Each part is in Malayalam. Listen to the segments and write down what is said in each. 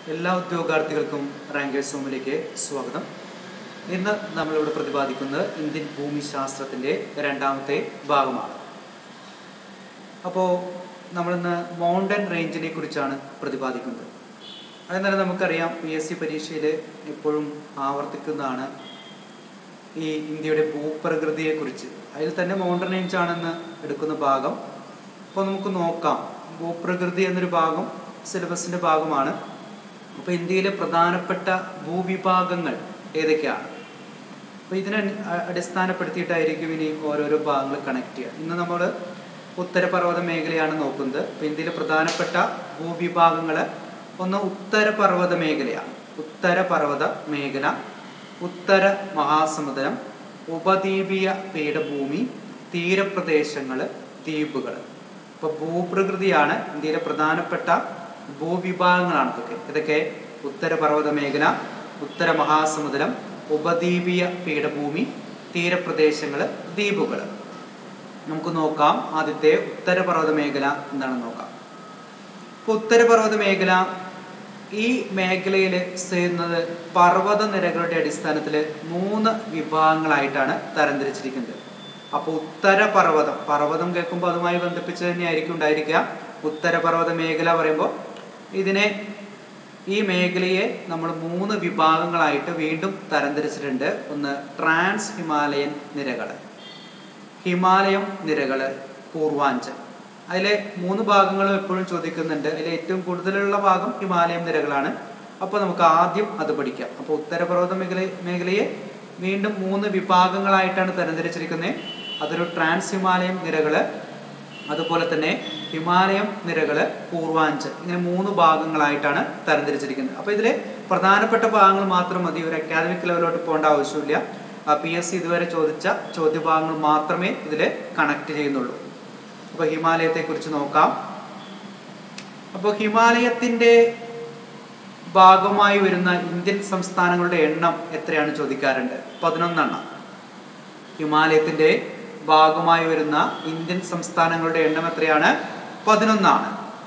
എല്ലാ ഉദ്യോഗാർത്ഥികൾക്കും റാങ്കേഴ്സ് ഹോമിലേക്ക് സ്വാഗതം ഇന്ന് നമ്മളിവിടെ പ്രതിപാദിക്കുന്നത് ഇന്ത്യൻ ഭൂമിശാസ്ത്രത്തിൻ്റെ രണ്ടാമത്തെ ഭാഗമാണ് അപ്പോൾ നമ്മളിന്ന് മൗണ്ടൻ റേഞ്ചിനെ കുറിച്ചാണ് പ്രതിപാദിക്കുന്നത് അതെന്നാലും നമുക്കറിയാം പി എസ് സി പരീക്ഷയിൽ എപ്പോഴും ആവർത്തിക്കുന്നതാണ് ഈ ഇന്ത്യയുടെ ഭൂപ്രകൃതിയെക്കുറിച്ച് അതിൽ തന്നെ മൗണ്ടൻ റേഞ്ച് ആണെന്ന് എടുക്കുന്ന ഭാഗം അപ്പോൾ നമുക്ക് നോക്കാം ഭൂപ്രകൃതി എന്നൊരു ഭാഗം സിലബസിൻ്റെ ഭാഗമാണ് അപ്പോൾ ഇന്ത്യയിലെ പ്രധാനപ്പെട്ട ഭൂവിഭാഗങ്ങൾ ഏതൊക്കെയാണ് അപ്പോൾ ഇതിനെ അ- അടിസ്ഥാനപ്പെടുത്തിയിട്ടായിരിക്കും ഇനി ഓരോരോ ഭാഗങ്ങൾ കണക്ട് ചെയ്യുക ഇന്ന് നമ്മൾ ഉത്തരപർവ്വത മേഖലയാണ് നോക്കുന്നത് അപ്പോൾ ഇന്ത്യയിലെ പ്രധാനപ്പെട്ട ഭൂവിഭാഗങ്ങൾ ഒന്ന് ഉത്തരപർവ്വത മേഖലയാണ് ഉത്തരപർവ്വത മേഖല ഉത്തര മഹാസമുദ്രം ഉപദ്വീപീയ പീഠഭൂമി തീരപ്രദേശങ്ങൾ ദ്വീപുകൾ ഇപ്പോൾ ഭൂപ്രകൃതിയാണ് ഇന്ത്യയിലെ പ്രധാനപ്പെട്ട ഭൂവിഭാഗങ്ങളാണ് ഇതൊക്കെ ഇതൊക്കെ ഉത്തരപർവ്വത മേഖല ഉത്തര മഹാസമുദ്രം ഉപദ്വീപീയ പീഠഭൂമി തീരപ്രദേശങ്ങൾ ദ്വീപുകൾ നമുക്ക് നോക്കാം ആദ്യത്തെ ഉത്തരപർവ്വത മേഖല എന്താണെന്ന് നോക്കാം ഇപ്പോൾ ഉത്തരപർവ്വത മേഖല ഈ മേഖലയിൽ സ്ഥിതി ചെയ്യുന്നത് പർവ്വത നിരകളുടെ അടിസ്ഥാനത്തിൽ മൂന്ന് വിഭാഗങ്ങളായിട്ടാണ് തരംതിരിച്ചിരിക്കുന്നത് അപ്പോൾ ഉത്തരപർവ്വതം പർവ്വതം കേൾക്കുമ്പോൾ അതുമായി ബന്ധിപ്പിച്ച് തന്നെയായിരിക്കും ഉണ്ടായിരിക്കുക ഉത്തരപർവ്വത മേഖല പറയുമ്പോൾ ഇതിനെ ഈ മേഖലയെ നമ്മൾ മൂന്ന് വിഭാഗങ്ങളായിട്ട് വീണ്ടും തരംതിരിച്ചിട്ടുണ്ട് ഒന്ന് ട്രാൻസ് ഹിമാലയൻ നിരകൾ ഹിമാലയം നിരകൾ പൂർവാഞ്ചൽ അതിലെ മൂന്ന് ഭാഗങ്ങളും എപ്പോഴും ചോദിക്കുന്നുണ്ട് അതിൽ ഏറ്റവും കൂടുതലുള്ള ഭാഗം ഹിമാലയം നിരകളാണ് അപ്പോൾ നമുക്ക് ആദ്യം അത് പഠിക്കാം അപ്പോൾ ഉത്തരപർവ്വത മേഖല മേഖലയെ വീണ്ടും മൂന്ന് വിഭാഗങ്ങളായിട്ടാണ് തരംതിരിച്ചിരിക്കുന്നത് അതൊരു ട്രാൻസ് ഹിമാലയം നിരകൾ അതുപോലെ തന്നെ ഹിമാലയം നിരകൾ പൂർവാഞ്ചൽ ഇങ്ങനെ മൂന്ന് ഭാഗങ്ങളായിട്ടാണ് തരംതിരിച്ചിരിക്കുന്നത് അപ്പോൾ ഇതിലെ പ്രധാനപ്പെട്ട ഭാഗങ്ങൾ മാത്രം മതി ഒരു അക്കാദമിക് ലെവലിലോട്ട് പോകേണ്ട ആവശ്യമില്ല പി എസ് സി ഇതുവരെ ചോദിച്ച ചോദ്യഭാഗങ്ങൾ മാത്രമേ ഇതിൽ കണക്ട് ചെയ്യുന്നുള്ളൂ അപ്പോൾ ഹിമാലയത്തെക്കുറിച്ച് നോക്കാം അപ്പോൾ ഹിമാലയത്തിൻ്റെ ഭാഗമായി വരുന്ന ഇന്ത്യൻ സംസ്ഥാനങ്ങളുടെ എണ്ണം എത്രയാണ് ചോദിക്കാറുണ്ട് പതിനൊന്നെണ്ണം ഹിമാലയത്തിൻ്റെ ഭാഗമായി വരുന്ന ഇന്ത്യൻ സംസ്ഥാനങ്ങളുടെ എണ്ണം എത്രയാണ് പതിനൊന്നാണ്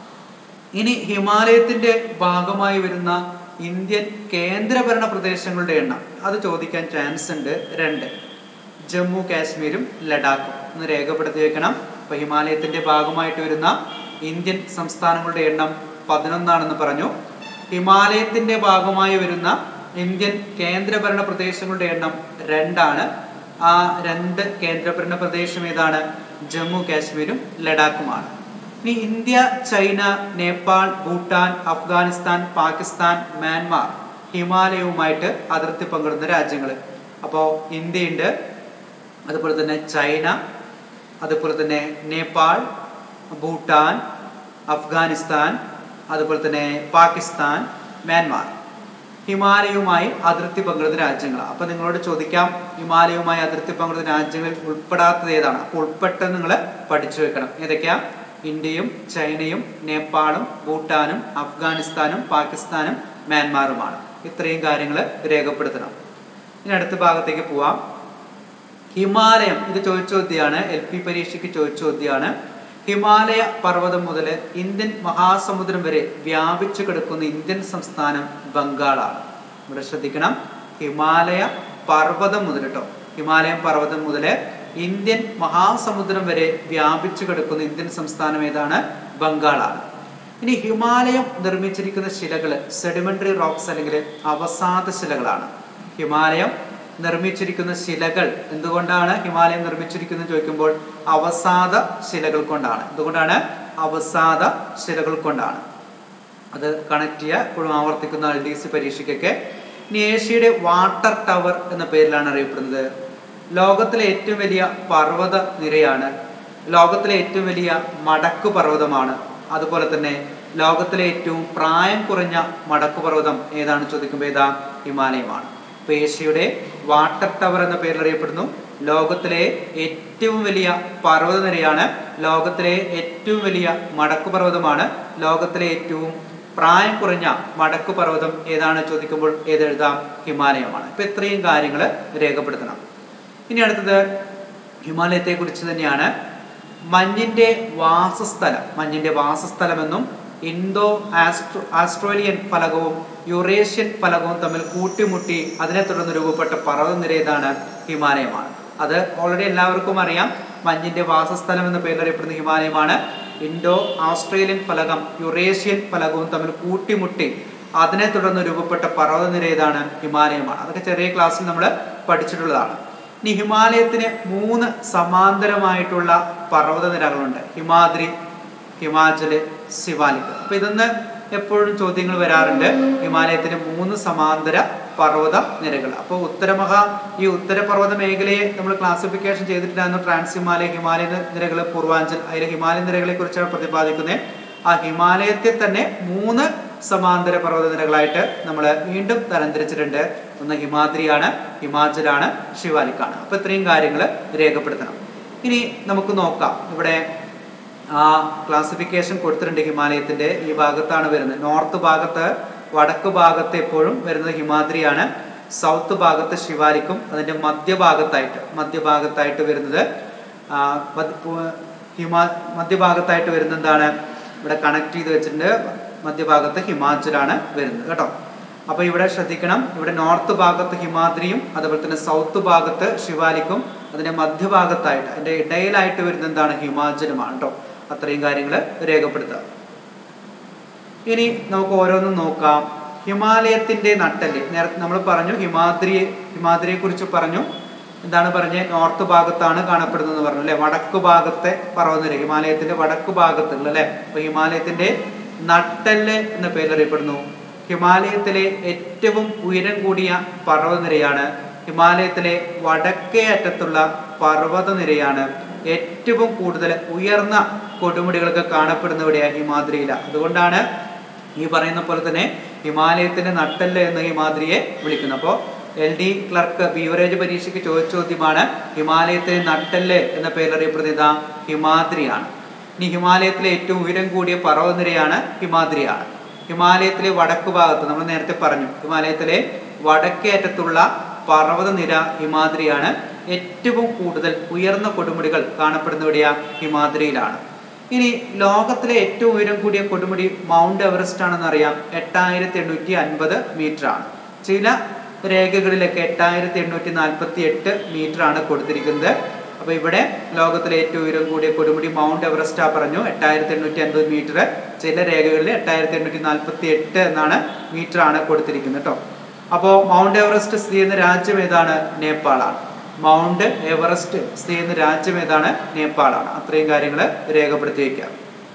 ഇനി ഹിമാലയത്തിന്റെ ഭാഗമായി വരുന്ന ഇന്ത്യൻ കേന്ദ്രഭരണ പ്രദേശങ്ങളുടെ എണ്ണം അത് ചോദിക്കാൻ ചാൻസ് ഉണ്ട് രണ്ട് ജമ്മു കാശ്മീരും ലഡാക്കും ഒന്ന് രേഖപ്പെടുത്തി വെക്കണം അപ്പൊ ഹിമാലയത്തിന്റെ ഭാഗമായിട്ട് വരുന്ന ഇന്ത്യൻ സംസ്ഥാനങ്ങളുടെ എണ്ണം പതിനൊന്നാണെന്ന് പറഞ്ഞു ഹിമാലയത്തിന്റെ ഭാഗമായി വരുന്ന ഇന്ത്യൻ കേന്ദ്രഭരണ പ്രദേശങ്ങളുടെ എണ്ണം രണ്ടാണ് ആ രണ്ട് കേന്ദ്രഭരണ പ്രദേശം ഏതാണ് ജമ്മു കാശ്മീരും ലഡാക്കുമാണ് ഇനി India China Nepal Bhutan Afghanistan Pakistan Myanmar ഹിമാലയവുമായിട്ട് അതിർത്തി പങ്കിടുന്ന രാജ്യങ്ങൾ അപ്പോൾ ഇന്ത്യയുണ്ട് അതുപോലെ തന്നെ ചൈന അതുപോലെ തന്നെ നേപ്പാൾ ഭൂട്ടാൻ അഫ്ഗാനിസ്ഥാൻ അതുപോലെ തന്നെ പാകിസ്ഥാൻ മ്യാൻമാർ ഹിമാലയവുമായി അതിർത്തി പങ്കിടുന്ന രാജ്യങ്ങളാണ് അപ്പോൾ നിങ്ങളോട് ചോദിക്കാം ഹിമാലയവുമായി അതിർത്തി പങ്കിടുന്ന രാജ്യങ്ങളിൽ ഉൾപ്പെടാത്തത് ഏതാണ് അപ്പോൾ ഉൾപ്പെട്ടത് നിങ്ങൾ പഠിച്ചു വെക്കണം ഏതൊക്കെയാ ഇന്ത്യയും ചൈനയും നേപ്പാളും ഭൂട്ടാനും അഫ്ഗാനിസ്ഥാനും പാകിസ്ഥാനും മ്യാൻമാറുമാണ് ഇത്രയും കാര്യങ്ങൾ രേഖപ്പെടുത്തണം ഇനി അടുത്ത ഭാഗത്തേക്ക് പോവാം ഹിമാലയം ഇത് ചോദിച്ച ചോദ്യമാണ് എൽ പി പരീക്ഷയ്ക്ക് ചോദിച്ച ചോദ്യമാണ് ഹിമാലയ പർവ്വതം മുതൽ ഇന്ത്യൻ മഹാസമുദ്രം വരെ വ്യാപിച്ചു കിടക്കുന്ന ഇന്ത്യൻ സംസ്ഥാനം ബംഗാളാണ് ഇവിടെ ശ്രദ്ധിക്കണം ഹിമാലയ പർവ്വതം മുതൽ കേട്ടോ ഹിമാലയം പർവ്വതം മുതൽ ഇന്ത്യൻ മഹാസമുദ്രം വരെ വ്യാപിച്ചു കിടക്കുന്ന ഇന്ത്യൻ സംസ്ഥാനം ഏതാണ് ബംഗാളാണ് ഇനി ഹിമാലയം നിർമ്മിച്ചിരിക്കുന്ന ശിലകൾ സെഡിമെന്ററി റോക്സ് അല്ലെങ്കിൽ അവസാദ ശിലകളാണ് ഹിമാലയം നിർമ്മിച്ചിരിക്കുന്ന ശിലകൾ എന്തുകൊണ്ടാണ് ഹിമാലയം നിർമ്മിച്ചിരിക്കുന്നത് ചോദിക്കുമ്പോൾ അവസാദ ശിലകൾ കൊണ്ടാണ് എന്തുകൊണ്ടാണ് അവസാദ ശിലകൾ കൊണ്ടാണ് അത് കണക്ട് ചെയ്യുക എപ്പോഴും ആവർത്തിക്കുന്ന എൽ ഡി സി പരീക്ഷയ്ക്കൊക്കെ ഇനി ഏഷ്യയുടെ വാട്ടർ ടവർ എന്ന പേരിലാണ് അറിയപ്പെടുന്നത് ലോകത്തിലെ ഏറ്റവും വലിയ പർവ്വത നിരയാണ് ലോകത്തിലെ ഏറ്റവും വലിയ മടക്കു പർവ്വതമാണ് അതുപോലെ തന്നെ ലോകത്തിലെ ഏറ്റവും പ്രായം കുറഞ്ഞ മടക്കു പർവ്വതം ഏതാണ് ചോദിക്കുമ്പോൾ ഏതാ ഹിമാലയമാണ് ഇപ്പൊ ഏഷ്യയുടെ വാട്ടർ ടവർ എന്ന പേരിൽ അറിയപ്പെടുന്നു ലോകത്തിലെ ഏറ്റവും വലിയ പർവ്വത നിരയാണ് ലോകത്തിലെ ഏറ്റവും വലിയ മടക്കു പർവ്വതമാണ് ലോകത്തിലെ ഏറ്റവും പ്രായം കുറഞ്ഞ മടക്കു പർവ്വതം ഏതാണ് ചോദിക്കുമ്പോൾ ഏതെഴുതാം ഹിമാലയമാണ് ഇപ്പൊ ഇത്രയും കാര്യങ്ങൾ രേഖപ്പെടുത്തണം ഇനി അടുത്തത് ഹിമാലയത്തെ കുറിച്ച് തന്നെയാണ് മഞ്ഞിന്റെ വാസസ്ഥലം മഞ്ഞിന്റെ വാസസ്ഥലമെന്നും ഇന്തോ ആസ്ട്രോ ആസ്ട്രേലിയൻ ഫലകവും യുറേഷ്യൻ ഫലകവും തമ്മിൽ കൂട്ടിമുട്ടി അതിനെ തുടർന്ന് രൂപപ്പെട്ട പർവ്വതനിര ഏതാണ് ഹിമാലയമാണ് അത് ഓൾറെഡി എല്ലാവർക്കും അറിയാം മഞ്ഞിന്റെ വാസസ്ഥലം എന്ന പേരിൽ അറിയപ്പെടുന്ന ഹിമാലയമാണ് ഇൻഡോ ഓസ്ട്രേലിയൻ ഫലകം യുറേഷ്യൻ ഫലകവും തമ്മിൽ കൂട്ടിമുട്ടി അതിനെ തുടർന്ന് രൂപപ്പെട്ട പർവ്വതനിര ഏതാണ് ഹിമാലയമാണ് അതൊക്കെ ചെറിയ ക്ലാസ്സിൽ നമ്മൾ പഠിച്ചിട്ടുള്ളതാണ് ഇനി ഹിമാലയത്തിന് മൂന്ന് സമാന്തരമായിട്ടുള്ള പർവ്വതനിരകളുണ്ട് ഹിമാദ്രി ഹിമാചല് ശിവാലിക് അപ്പൊ ഇതൊന്ന് എപ്പോഴും ചോദ്യങ്ങൾ വരാറുണ്ട് ഹിമാലയത്തിന് മൂന്ന് സമാന്തര പർവ്വത നിരകൾ അപ്പോൾ ഉത്തരമഹ ഈ ഉത്തരപർവ്വത മേഖലയെ നമ്മൾ ക്ലാസിഫിക്കേഷൻ ചെയ്തിട്ടില്ലായിരുന്നു ട്രാൻസ് ഹിമാലയ ഹിമാലയ നിരകൾ പൂർവാഞ്ചൽ അതിലെ ഹിമാലയ നിരകളെ കുറിച്ചാണ് പ്രതിപാദിക്കുന്നത് ആ ഹിമാലയത്തെ തന്നെ മൂന്ന് സമാന്തര പർവ്വത നിരകളായിട്ട് നമ്മൾ വീണ്ടും തരംതിരിച്ചിട്ടുണ്ട് ഒന്ന് ഹിമാദ്രിയാണ് ഹിമാചലാണ് ശിവാലിക്കാണ് അപ്പൊ ഇത്രയും കാര്യങ്ങൾ രേഖപ്പെടുത്തണം ഇനി നമുക്ക് നോക്കാം ഇവിടെ ആ ക്ലാസിഫിക്കേഷൻ കൊടുത്തിട്ടുണ്ട് ഹിമാലയത്തിന്റെ ഈ ഭാഗത്താണ് വരുന്നത് നോർത്ത് ഭാഗത്ത് വടക്ക് ഭാഗത്ത് എപ്പോഴും വരുന്നത് ഹിമാദ്രിയാണ് സൗത്ത് ഭാഗത്ത് ശിവാലിക്കും അതിന്റെ മധ്യഭാഗത്തായിട്ട് മധ്യഭാഗത്തായിട്ട് വരുന്നത് ആ, മധ്യ- പു- ഹിമാ മധ്യഭാഗത്തായിട്ട് വരുന്നത് എന്താണ് ഇവിടെ കണക്ട് ചെയ്ത് വെച്ചിട്ടുണ്ട് മധ്യഭാഗത്ത് ഹിമാചലാണ് വരുന്നത് കേട്ടോ അപ്പൊ ഇവിടെ ശ്രദ്ധിക്കണം ഇവിടെ നോർത്ത് ഭാഗത്ത് ഹിമാദ്രിയും അതുപോലെ തന്നെ സൗത്ത് ഭാഗത്ത് ശിവാലിക്കും അതിന്റെ മധ്യഭാഗത്തായിട്ട് അതിന്റെ ഇടയിലായിട്ട് വരുന്ന എന്താണ് ഹിമാചലുമാണ് കേട്ടോ അത്രയും കാര്യങ്ങൾ രേഖപ്പെടുത്തുക ഇനി നമുക്ക് ഓരോന്നും നോക്കാം ഹിമാലയത്തിന്റെ നട്ടല് നേരത്തെ നമ്മൾ പറഞ്ഞു ഹിമാദ്രിയെ ഹിമാദ്രിയെ കുറിച്ച് പറഞ്ഞു എന്താണ് പറഞ്ഞത് നോർത്ത് ഭാഗത്താണ് കാണപ്പെടുന്നത് പറഞ്ഞു അല്ലെ വടക്ക് ഭാഗത്തെ പർവ്വതനിര ഹിമാലയത്തിന്റെ വടക്ക് ഭാഗത്തുള്ള അല്ലെ അപ്പൊ ഹിമാലയത്തിന്റെ നട്ടല് എന്ന പേരിൽ അറിയപ്പെടുന്നു ഹിമാലയത്തിലെ ഏറ്റവും ഉയരം കൂടിയ പർവ്വതനിരയാണ് ഹിമാലയത്തിലെ വടക്കേ അറ്റത്തുള്ള പർവ്വതനിരയാണ് ഏറ്റവും കൂടുതൽ ഉയർന്ന കൊടുമുടികളൊക്കെ കാണപ്പെടുന്നവിടെയാണ് ഹിമാദ്രിയില അതുകൊണ്ടാണ് ഈ പറയുന്ന പോലെ തന്നെ ഹിമാലയത്തിന്റെ നട്ടല് എന്ന ഹിമാദ്രിയെ വിളിക്കുന്നത് അപ്പോൾ എൽ ഡി ക്ലർക്ക് ബീവറേജ് പരീക്ഷയ്ക്ക് ചോദിച്ച ചോദ്യമാണ് ഹിമാലയത്തിലെ നട്ടല് എന്ന പേരറിയപ്പെടുന്നത് ഇതാ ഹിമാദ്രിയാണ് ഇനി ഹിമാലയത്തിലെ ഏറ്റവും ഉയരം കൂടിയ പർവ്വതനിരയാണ് ഹിമാദ്രിയാണ് ഹിമാലയത്തിലെ വടക്ക് ഭാഗത്ത് നമ്മൾ നേരത്തെ പറഞ്ഞു ഹിമാലയത്തിലെ വടക്കേ അറ്റത്തുള്ള പർവ്വതനിര ഹിമാദ്രിയാണ് ഏറ്റവും കൂടുതൽ ഉയർന്ന കൊടുമുടികൾ കാണപ്പെടുന്നവിടെയാ ഹിമാദ്രിയിലാണ് ഇനി ലോകത്തിലെ ഏറ്റവും ഉയരം കൂടിയ കൊടുമുടി മൗണ്ട് എവറസ്റ്റ് ആണെന്ന് അറിയാം എട്ടായിരത്തി എണ്ണൂറ്റി അൻപത് മീറ്റർ ആണ് ചില രേഖകളിലൊക്കെ എട്ടായിരത്തി എണ്ണൂറ്റി നാൽപ്പത്തി എട്ട് മീറ്റർ ആണ് കൊടുത്തിരിക്കുന്നത് അപ്പൊ ഇവിടെ ലോകത്തിലെ ഏറ്റവും ഉയരം കൂടിയ കൊടുമുടി മൗണ്ട് എവറസ്റ്റ് ആ പറഞ്ഞു എട്ടായിരത്തി എണ്ണൂറ്റി അൻപത് മീറ്റർ ചില രേഖകളിൽ എട്ടായിരത്തി എണ്ണൂറ്റി നാൽപ്പത്തി എട്ട് എന്നാണ് മീറ്റർ ആണ് കൊടുത്തിരിക്കുന്നത് കേട്ടോ അപ്പോൾ മൗണ്ട് എവറസ്റ്റ് സ്ഥിതി ചെയ്യുന്ന രാജ്യം ഏതാണ് നേപ്പാളാണ് മൗണ്ട് എവറസ്റ്റ് സ്ഥിതി ചെയ്യുന്ന രാജ്യം ഏതാണ് നേപ്പാളാണ് അത്രയും കാര്യങ്ങൾ രേഖപ്പെടുത്തി വയ്ക്കാം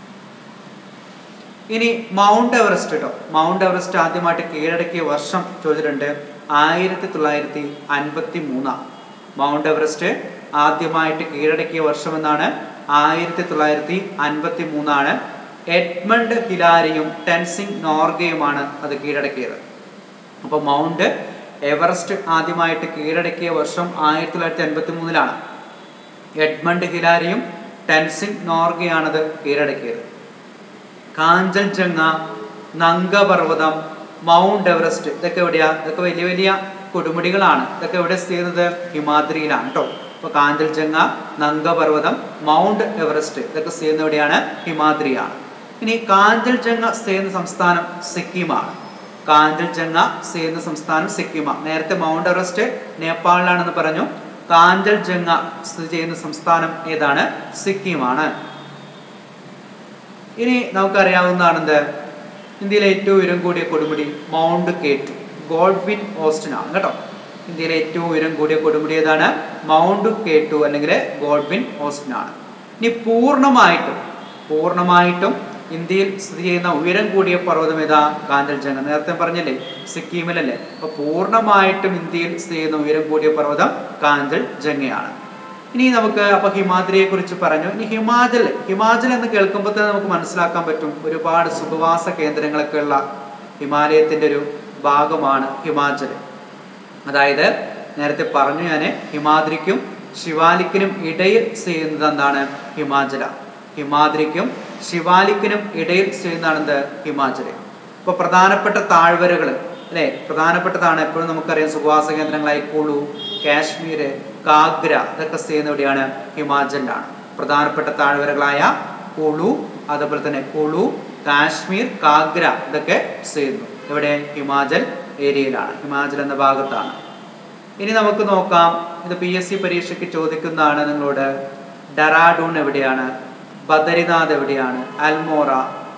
ഇനി മൗണ്ട് എവറസ്റ്റ് കേട്ടോ മൗണ്ട് എവറസ്റ്റ് ആദ്യമായിട്ട് കീഴടക്കിയ വർഷം ചോദിച്ചിട്ടുണ്ട് ആയിരത്തി തൊള്ളായിരത്തി അൻപത്തി മൂന്നാണ് മൗണ്ട് എവറസ്റ്റ് ആദ്യമായിട്ട് കീഴടക്കിയ വർഷം എന്നാണ് ആയിരത്തി തൊള്ളായിരത്തി അൻപത്തി മൂന്നാണ് എഡ്മണ്ട് ഹിലാരിയും ടെൻസിംഗ് നോർഗയുമാണ് അത് കീഴടക്കിയത് അപ്പോൾ മൗണ്ട് എവറസ്റ്റ് ആദ്യമായിട്ട് കീഴടക്കിയ വർഷം ആയിരത്തി തൊള്ളായിരത്തി അൻപത്തി മൂന്നിലാണ് എഡ്മണ്ട് ഹിലാരിയും ടെൻസിംഗ് നോർഗയാണത് കീഴടക്കിയത് കാഞ്ചൻജംഗ നങ്കപർവ്വതം മൗണ്ട് എവറസ്റ്റ് ഇതൊക്കെ എവിടെയാ ഇതൊക്കെ വലിയ വലിയ കൊടുമുടികളാണ് ഇതൊക്കെ എവിടെ സ്ഥിതി ചെയ്യുന്നത് ഹിമാദ്രിയിലാണ് കേട്ടോ അപ്പോൾ കാഞ്ചൻജംഗ നങ്കപർവ്വതം മൗണ്ട് എവറസ്റ്റ് ഇതൊക്കെ സ്ഥിതി ചെയ്യുന്നത് എവിടെയാണ് ഹിമാദ്രിയാണ് ഇനി കാഞ്ചൻജംഗ സ്ഥിതി ചെയ്യുന്ന സംസ്ഥാനം സിക്കിമാണ് കാഞ്ചൻജംഗ സ്ഥിതി ചെയ്യുന്ന സംസ്ഥാനം സിക്കിമാണ് നേരത്തെ മൗണ്ട് എവറസ്റ്റ് നേപ്പാളിലാണെന്ന് പറഞ്ഞു കാഞ്ചൻജംഗ സ്ഥിതി ചെയ്യുന്ന സംസ്ഥാനം ഏതാണ് സിക്കിമാണ് ഇനി നമുക്കറിയാവുന്നതാണ് എന്ത് ഇന്ത്യയിലെ ഏറ്റവും ഉയരം കൂടിയ കൊടുമുടി മൗണ്ട് കേറ്റു ഗോഡ്വിൻ ഓസ്റ്റിൻ ആണ് കേട്ടോ ഇന്ത്യയിലെ ഏറ്റവും ഉയരം കൂടിയ കൊടുമുടി ഏതാണ് മൗണ്ട് കേറ്റു അല്ലെങ്കിൽ ഗോഡ്വിൻ ഓസ്റ്റിൻ ആണ് ഇനി പൂർണ്ണമായിട്ടും പൂർണ്ണമായിട്ടും ഇന്ത്യയിൽ സ്ഥിതി ചെയ്യുന്ന ഉയരം കൂടിയ പർവ്വതം ഏതാ കാഞ്ചൻജംഗ നേരത്തെ പറഞ്ഞല്ലേ സിക്കിമിലല്ലേ അപ്പൊ പൂർണ്ണമായിട്ടും ഇന്ത്യയിൽ സ്ഥിതി ചെയ്യുന്ന ഉയരം കൂടിയ പർവ്വതം കാഞ്ചൻജംഗയാണ് ഇനി നമുക്ക് അപ്പൊ ഹിമാദ്രിയെ കുറിച്ച് പറഞ്ഞു ഇനി ഹിമാചൽ ഹിമാചൽ എന്ന് കേൾക്കുമ്പോൾ തന്നെ നമുക്ക് മനസ്സിലാക്കാൻ പറ്റും ഒരുപാട് സുഖവാസ കേന്ദ്രങ്ങളൊക്കെ ഉള്ള ഹിമാലയത്തിന്റെ ഒരു ഭാഗമാണ് ഹിമാചൽ അതായത് നേരത്തെ പറഞ്ഞു ഞാൻ ഹിമാദ്രിക്കും ശിവാലിക്കിനും ഇടയിൽ സ്ഥിതി ചെയ്യുന്നത് എന്താണ് ഹിമാചല ഹിമാദ്രിക്കും ശിവാലിക്കിനും ഇടയിൽ സ്ഥിതി ചെയ്യുന്നതാണ് എന്ത് ഹിമാചൽ ഇപ്പൊ പ്രധാനപ്പെട്ട താഴ്വരകൾ അല്ലെ പ്രധാനപ്പെട്ടതാണ് എപ്പോഴും നമുക്കറിയാം സുഖവാസ കേന്ദ്രങ്ങളായി കുളു കാശ്മീർ കാഗ്ര ഇതൊക്കെ സ്ഥിതി ചെയ്യുന്ന എവിടെയാണ് ഹിമാചലിലാണ് പ്രധാനപ്പെട്ട താഴ്വരകളായ കുളു അതുപോലെ തന്നെ കുളു കാശ്മീർ കാഗ്ര ഇതൊക്കെ സ്ഥിതി ചെയ്യുന്നു എവിടെ ഹിമാചൽ ഏരിയയിലാണ് ഹിമാചൽ എന്ന ഭാഗത്താണ് ഇനി നമുക്ക് നോക്കാം ഇത് പി എസ് സി പരീക്ഷയ്ക്ക് ചോദിക്കുന്നതാണ് നിങ്ങളോട് ഡറാഡൂൺ എവിടെയാണ് ബദരിനാഥ് എവിടെയാണ് അൽമോറ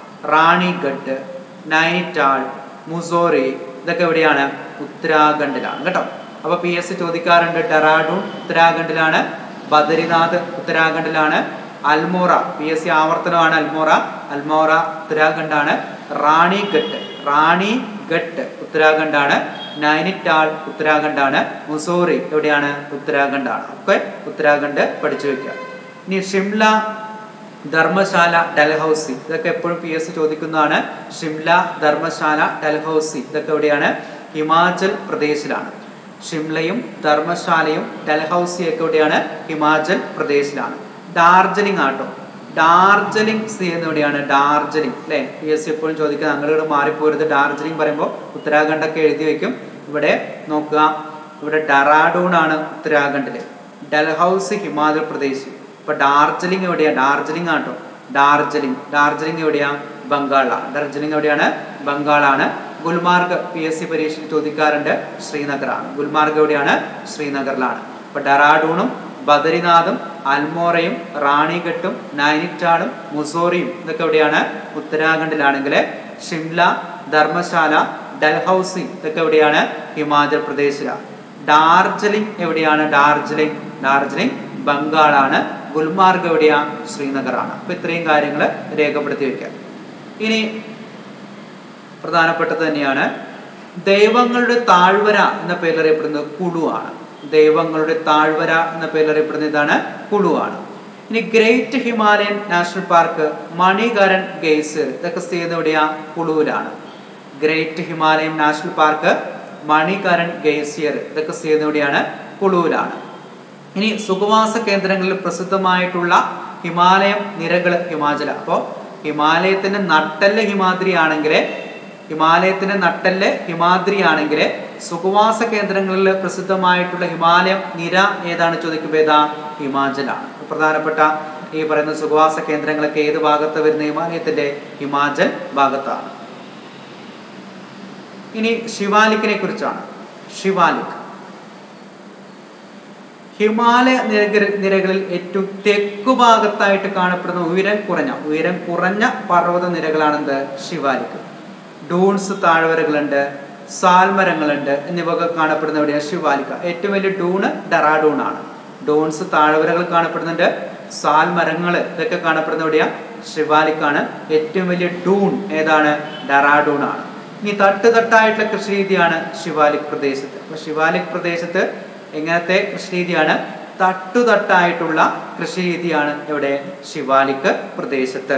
റാണിഗഡ് നൈനിറ്റാൾ മുസോറി ഇതൊക്കെ എവിടെയാണ് ഉത്തരാഖണ്ഡിലാണ് കേട്ടോ അപ്പൊ പി എസ് സി ചോദിക്കാറുണ്ട് ഡെറാഡൂൺ ഉത്തരാഖണ്ഡിലാണ് ബദരിനാഥ് ഉത്തരാഖണ്ഡിലാണ് അൽമോറ പി എസ് സി ആവർത്തനമാണ് അൽമോറ അൽമോറ ഉത്തരാഖണ്ഡാണ് റാണിഗഡ് റാണിഗഡ് ഉത്തരാഖണ്ഡാണ് നൈനിറ്റാൾ ഉത്തരാഖണ്ഡാണ് മുസോറി എവിടെയാണ് ഉത്തരാഖണ്ഡാണ് ഒക്കെ ഉത്തരാഖണ്ഡ് പഠിച്ചു വെക്കുക ഇനി ഷിംല ധർമ്മശാല ഡൽഹൌസി ഇതൊക്കെ എപ്പോഴും പി എസ് ചോദിക്കുന്നതാണ് ഷിംല ധർമ്മശാല ഡൽഹൌസി ഇതൊക്കെ എവിടെയാണ് ഹിമാചൽ പ്രദേശിലാണ് ഷിംലയും ധർമ്മശാലയും ഡൽഹൌസി ഒക്കെ എവിടെയാണ് ഹിമാചൽ പ്രദേശിലാണ് ഡാർജിലിംഗ് ആട്ടോ ഡാർജിലിംഗ് സ്ഥിതി ചെയ്യുന്ന എവിടെയാണ് ഡാർജിലിംഗ് അല്ലെ പി എസ് സി എപ്പോഴും ചോദിക്കുന്നത് അങ്ങോട്ട് മാറിപ്പോരുത് ഡാർജിലിംഗ് പറയുമ്പോൾ ഉത്തരാഖണ്ഡൊക്കെ എഴുതി വെക്കും ഇവിടെ നോക്കുക ഇവിടെ ഡറാഡൂൺ ആണ് ഉത്തരാഖണ്ഡില് ഡൽഹൌസി ഹിമാചൽ പ്രദേശ് ഇപ്പൊ ഡാർജിലിംഗ് എവിടെയാ ഡാർജിലിംഗ് ആട്ടോ ഡാർജിലിംഗ് ഡാർജിലിംഗ് എവിടെയാ ബംഗാളാണ് ഡാർജിലിംഗ് എവിടെയാണ് ബംഗാളാണ് ഗുൽമാർഗ് പി എസ് സി പരീക്ഷയിൽ ചോദിക്കാറുണ്ട് ശ്രീനഗറാണ് ഗുൽമാർഗ് എവിടെയാണ് ശ്രീനഗറിലാണ് ഇപ്പൊ ഡറാഡൂണും ബദരിനാഥും അൽമോറയും റാണിഘട്ടും നൈനിറ്റാളും മുസോറിയും ഇതൊക്കെ എവിടെയാണ് ഉത്തരാഖണ്ഡിലാണെങ്കിൽ ഷിംല ധർമ്മശാല ഡൽഹൌസി ഇതൊക്കെ എവിടെയാണ് ഹിമാചൽ പ്രദേശിലാണ് ഡാർജിലിംഗ് എവിടെയാണ് ഡാർജിലിംഗ് ഡാർജിലിംഗ് ബംഗാളാണ് ഗുൽമാർഗ് എവിടെയാണ് ശ്രീനഗറാണ് അപ്പൊ ഇത്രയും കാര്യങ്ങൾ രേഖപ്പെടുത്തി വെക്കാം ഇനി പ്രധാനപ്പെട്ടത് തന്നെയാണ് ദൈവങ്ങളുടെ താഴ്വര എന്ന പേരിൽ അറിയപ്പെടുന്നത് കുളുവാണ് ദൈവങ്ങളുടെ താഴ്വര എന്ന പേരിൽ അറിയപ്പെടുന്ന ഇതാണ് കുളുവാണ് ഇനി great Himalayan national park Manikaran geyser ഇതൊക്കെ സ്ഥിതി ചെയ്യുന്നത് എവിടെയാ കുളുവിലാണ് great Himalayan national park Manikaran geyser ഇതൊക്കെ സ്ഥിതി ചെയ്യുന്നത് എവിടെയാണ് കുളുവിലാണ് ഇനി സുഖവാസ കേന്ദ്രങ്ങളിൽ പ്രസിദ്ധമായിട്ടുള്ള ഹിമാലയം നിരകൾ ഹിമാചല അപ്പോൾ ഹിമാലയത്തിന്റെ നട്ടല് ഹിമാദ്രി ആണെങ്കിൽ ഹിമാലയത്തിന്റെ നട്ടല് ഹിമാദ്രി ആണെങ്കിൽ സുഖവാസ കേന്ദ്രങ്ങളിൽ പ്രസിദ്ധമായിട്ടുള്ള ഹിമാലയം നിര ഏതാണ് ചോദിക്കുമ്പോൾ ഏതാ ഹിമാചലാണ് പ്രധാനപ്പെട്ട ഈ പറയുന്ന സുഖവാസ കേന്ദ്രങ്ങളൊക്കെ ഏത് ഭാഗത്ത് വരുന്ന ഹിമാലയത്തിന്റെ ഹിമാചൽ ഭാഗത്താണ് ഇനി ശിവാലിക്കിനെ കുറിച്ചാണ് ശിവാലിക് ഹിമാലയ നിരക നിരകളിൽ ഏറ്റവും തെക്കു ഭാഗത്തായിട്ട് കാണപ്പെടുന്ന ഉയരം കുറഞ്ഞ ഉയരം കുറഞ്ഞ പർവ്വത നിരകളാണെന്ത് ശിവാലിക് ഡൂൺസ് താഴ്വരകളുണ്ട് സാൽമരങ്ങളുണ്ട് എന്നിവയൊക്കെ കാണപ്പെടുന്ന എവിടെയാണ് ശിവാലിക്ക ഏറ്റവും വലിയ ഡൂണ് ഡെറാഡൂൺ ആണ് ഡൂൺസ് താഴ്വരകൾ കാണപ്പെടുന്നുണ്ട് സാൽമരങ്ങൾ ഇതൊക്കെ കാണപ്പെടുന്ന എവിടെയാ ശിവാലിക്കാണ് ഏറ്റവും വലിയ ഡൂൺ ഏതാണ് ഡെറാഡൂൺ ആണ് ഇനി തട്ട് തട്ടായിട്ടുള്ള കൃഷി രീതിയാണ് ശിവാലിക് പ്രദേശത്ത് അപ്പൊ ശിവാലിക് പ്രദേശത്ത് എങ്ങനത്തെ കൃഷി രീതിയാണ് തട്ടുതട്ടായിട്ടുള്ള കൃഷി രീതിയാണ് ഇവിടെ ശിവാലിക് പ്രദേശത്ത്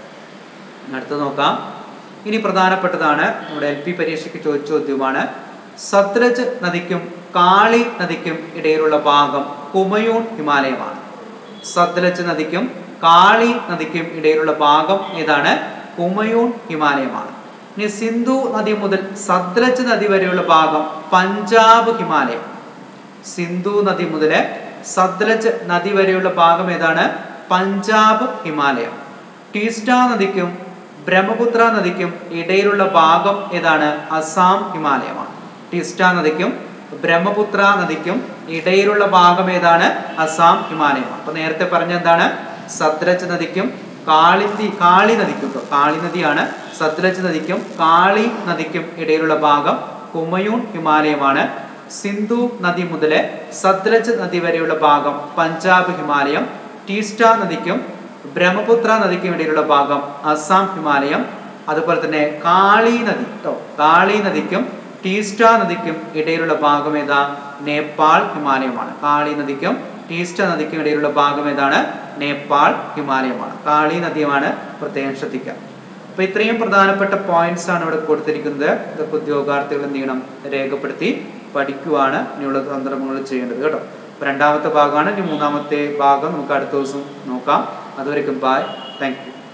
അടുത്ത് നോക്കാം ഇനി പ്രധാനപ്പെട്ടതാണ് നമ്മുടെ എൽ പി പരീക്ഷയ്ക്ക് ചോദിച്ച ചോദ്യമാണ് സത്ലജ് നദിക്കും കാളി നദിക്കും ഇടയിലുള്ള ഭാഗം കുമയൂൺ ഹിമാലയമാണ് സത്ലജ് നദിക്കും കാളി നദിക്കും ഇടയിലുള്ള ഭാഗം ഏതാണ് കുമയൂൺ ഹിമാലയമാണ് ഇനി സിന്ധു നദി മുതൽ സത്ലജ് നദി വരെയുള്ള ഭാഗം പഞ്ചാബ് ഹിമാലയം സിന്ധു നദി മുതൽ സത്ലജ് നദി വരെയുള്ള ഭാഗം ഏതാണ് പഞ്ചാബ് ഹിമാലയം ടീസ്റ്റ നദിക്കും ബ്രഹ്മപുത്ര നദിക്കും ഇടയിലുള്ള ഭാഗം ഏതാണ് അസാം ഹിമാലയമാണ് ടീസ്റ്റ നദിക്കും ബ്രഹ്മപുത്ര നദിക്കും ഇടയിലുള്ള ഭാഗം ഏതാണ് അസാം ഹിമാലയമാണ് അപ്പൊ നേരത്തെ പറഞ്ഞ എന്താണ് സത്ലജ് നദിക്കും കാളി കാളി നദിക്കും ട്ടോ. കാളി നദിയാണ് സത്ലജ് നദിക്കും കാളി നദിക്കും ഇടയിലുള്ള ഭാഗം കുമയൂൺ ഹിമാലയമാണ് സിന്ധു നദി മുതൽ സത്ലജ് നദി വരെയുള്ള ഭാഗം പഞ്ചാബ് ഹിമാലയം ടീസ്റ്റ നദിക്കും ബ്രഹ്മപുത്ര നദിക്കും ഇടയിലുള്ള ഭാഗം അസാം ഹിമാലയം അതുപോലെ തന്നെ കാളി നദി കേട്ടോ കാളി നദിക്കും ടീസ്റ്റ നദിക്കും ഇടയിലുള്ള ഭാഗം ഏതാ നേപ്പാൾ ഹിമാലയമാണ് കാളി നദിക്കും ടീസ്റ്റ നദിക്കും ഇടയിലുള്ള ഭാഗം ഏതാണ് നേപ്പാൾ ഹിമാലയമാണ് കാളി നദിയുമാണ് പ്രത്യേകം ശ്രദ്ധിക്കുക അപ്പൊ ഇത്രയും പ്രധാനപ്പെട്ട പോയിന്റ്സ് ആണ് ഇവിടെ കൊടുത്തിരിക്കുന്നത് ഇതൊക്കെ ഉദ്യോഗാർത്ഥികൾ എന്ത് ചെയ്യണം രേഖപ്പെടുത്തി പഠിക്കുവാണ് ഇനിയുള്ള സന്ദർഭങ്ങൾ ചെയ്യേണ്ടത് കേട്ടോ അപ്പൊ രണ്ടാമത്തെ ഭാഗമാണ് ഇനി മൂന്നാമത്തെ ഭാഗം നമുക്ക് അടുത്ത ദിവസം നോക്കാം അതുവരെക്കും ബായ് താങ്ക് യു